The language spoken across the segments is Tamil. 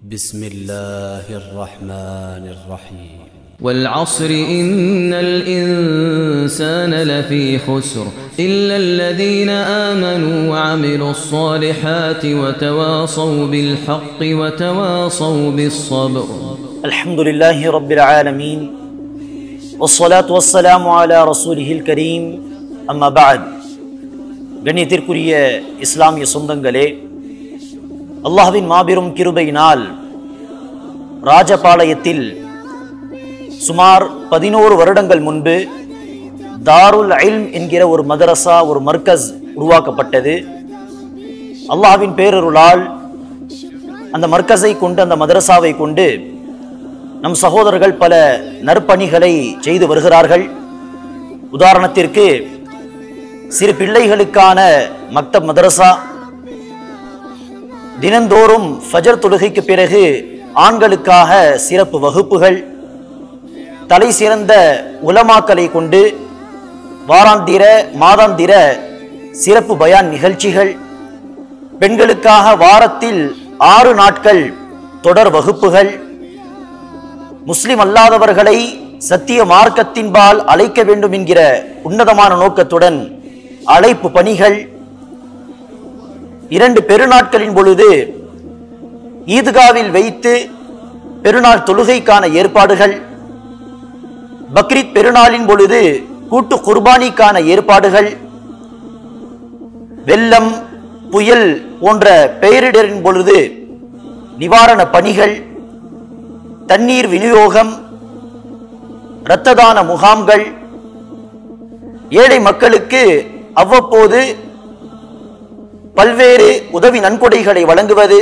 بسم الله الرحمن الرحيم والعصر إن الإنسان لفي خسر إلا الذين آمنوا وعملوا الصالحات وتواصوا بالحق وتواصوا بالصبر الحمد لله رب العالمين والصلاة والسلام على رسوله الكريم أما بعد கண்ணியத்திற்குரிய இஸ்லாமிய சொந்தங்களே அல்லாஹ்வின் மாபெரும் கிருபையினால் ராஜபாளையத்தில் சுமார் பதினோரு வருடங்கள் முன்பு தாருல் இல்ம் என்கிற ஒரு மதரசா ஒரு மர்கஸ் உருவாக்கப்பட்டது அல்லாஹ்வின் பேரருளால் அந்த மர்கஸை கொண்டு அந்த மதரசாவை கொண்டு நம் சகோதரர்கள் பல நற்பணிகளை செய்து வருகிறார்கள் உதாரணத்திற்கு சிறு பிள்ளைகளுக்கான மக்தப் மதரசா தினந்தோறும் ஃபஜர் தொழுகைக்கு பிறகு ஆண்களுக்காக சிறப்பு வகுப்புகள் தலை சிறந்த உலமாக்களை கொண்டு வாராந்திர மாதாந்திர சிறப்பு பயான் நிகழ்ச்சிகள் பெண்களுக்காக வாரத்தில் ஆறு நாட்கள் தொடர் வகுப்புகள் முஸ்லிம் அல்லாதவர்களை சத்திய மார்க்கத்தின்பால் அழைக்க வேண்டும் என்கிற உன்னதமான நோக்கத்துடன் அழைப்பு பணிகள் இரண்டு பெருநாட்களின் பொழுது ஈத்காவில் வைத்து பெருநாள் தொழுகைக்கான ஏற்பாடுகள் பக்ரீத் பெருநாளின் பொழுது கூட்டு குர்பானிக்கான ஏற்பாடுகள் வெள்ளம் புயல் போன்ற பெயரிடரின் பொழுது நிவாரண பணிகள் தண்ணீர் விநியோகம் இரத்த தான முகாம்கள் ஏழை மக்களுக்கு அவ்வப்போது பல்வேறு உதவி நன்கொடைகளை வழங்குவது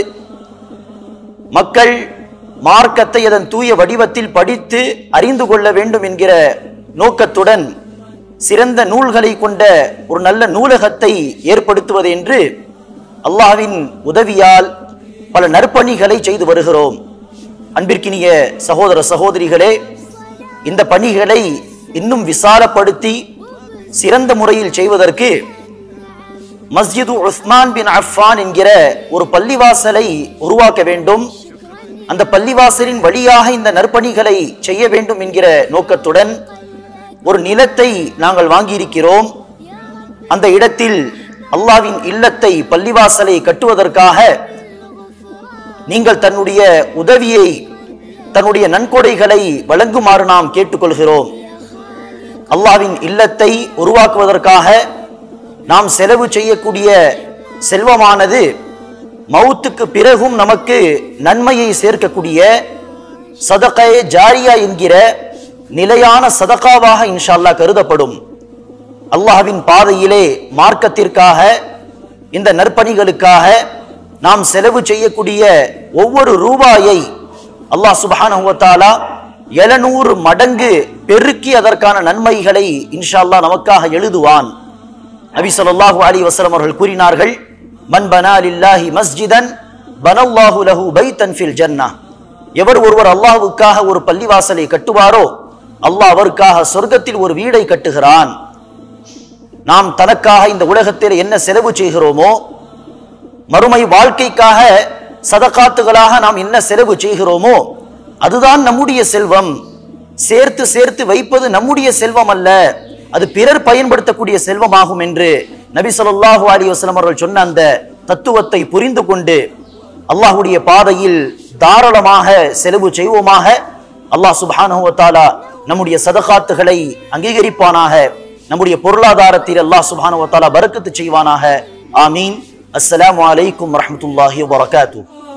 மக்கள் மார்க்கத்தை அதன் தூய வடிவத்தில் படித்து அறிந்து கொள்ள வேண்டும் என்கிற நோக்கத்துடன் சிறந்த நூல்களை கொண்ட ஒரு நல்ல நூலகத்தை ஏற்படுத்துவது என்று அல்லாஹ்வின் உதவியால் பல நற்பணிகளை செய்து வருகிறோம் அன்பிற்கினிய சகோதர சகோதரிகளே இந்த பணிகளை இன்னும் விசாலப்படுத்தி சிறந்த முறையில் செய்வதற்கு மஸ்ஜிது உஸ்மான் பின் அஃபான் என்கிற ஒரு பள்ளிவாசலை உருவாக்க வேண்டும் அந்த பள்ளிவாசலின் வழியாக இந்த நற்பணிகளை செய்ய வேண்டும் என்கிற நோக்கத்துடன் ஒரு நிலத்தை நாங்கள் வாங்கியிருக்கிறோம் அந்த இடத்தில் அல்லாவின் இல்லத்தை பள்ளிவாசலை கட்டுவதற்காக நீங்கள் தன்னுடைய உதவியை தன்னுடைய நன்கொடைகளை வழங்குமாறு நாம் கேட்டுக்கொள்கிறோம் அல்லாவின் இல்லத்தை உருவாக்குவதற்காக நாம் செலவு செய்யக்கூடிய செல்வமானது மவுத்துக்கு பிறகும் நமக்கு நன்மையை சேர்க்கக்கூடிய சதகே ஜாரியா என்கிற நிலையான சதகாவாக இன்ஷா அல்லாஹ் கருதப்படும் அல்லாஹ்வின் பாதையிலே மார்க்கத்திற்காக இந்த நற்பணிகளுக்காக நாம் செலவு செய்யக்கூடிய ஒவ்வொரு ரூபாயை அல்லாஹ் சுபஹானஹு வ தஆலா எழுநூறு மடங்கு பெருக்கி அதற்கான நன்மைகளை இன்ஷா அல்லாஹ் நமக்காக எழுதுவான் நபி ஸல்லல்லாஹு அலைஹி வஸல்லம் அவர்கள் கூறினார்கள் மன் பனா லில்லாஹி மஸ்ஜிதன் பனல்லாஹு லஹு பைத்தன் ஃபில் ஜன்னah எவர் ஒருவர் அல்லாஹ்வுக்காக ஒரு பள்ளிவாசலை கட்டுவாரோ அல்லாஹ் அவருக்காக சொர்க்கத்தில் ஒரு வீடை கட்டுகிறான் நாம் தனக்காக இந்த உலகத்தில் என்ன செலவு செய்கிறோமோ மறுமை வாழ்க்கைக்காக சதகாத்துகளாக நாம் என்ன செலவு செய்கிறோமோ அதுதான் நம்முடைய செல்வம் சேர்த்து சேர்த்து வைப்பது நம்முடைய செல்வம் அல்ல அது பிறர் பயன்படுத்தக்கூடிய செல்வமாகும் என்று நபி ஸல்லல்லாஹு அலைஹி வஸல்லம் அவர்கள் சொன்ன அந்த தத்துவத்தை புரிந்து கொண்டு அல்லாஹ்வுடைய பாதையில் தாராளமாக செலவு செய்வோமாக அல்லாஹ் சுப்ஹானஹு வ தஆலா நம்முடைய சதகாத்துகளை அங்கீகரிப்பானாக நம்முடைய பொருளாதாரத்தில் அல்லாஹ் சுப்ஹானஹு வ தஆலா பரக்கத்து செய்வானாக ஆமீன் அஸ்ஸலாமு அலைக்கும் வரஹ்மத்துல்லாஹி வபரகாத்துஹு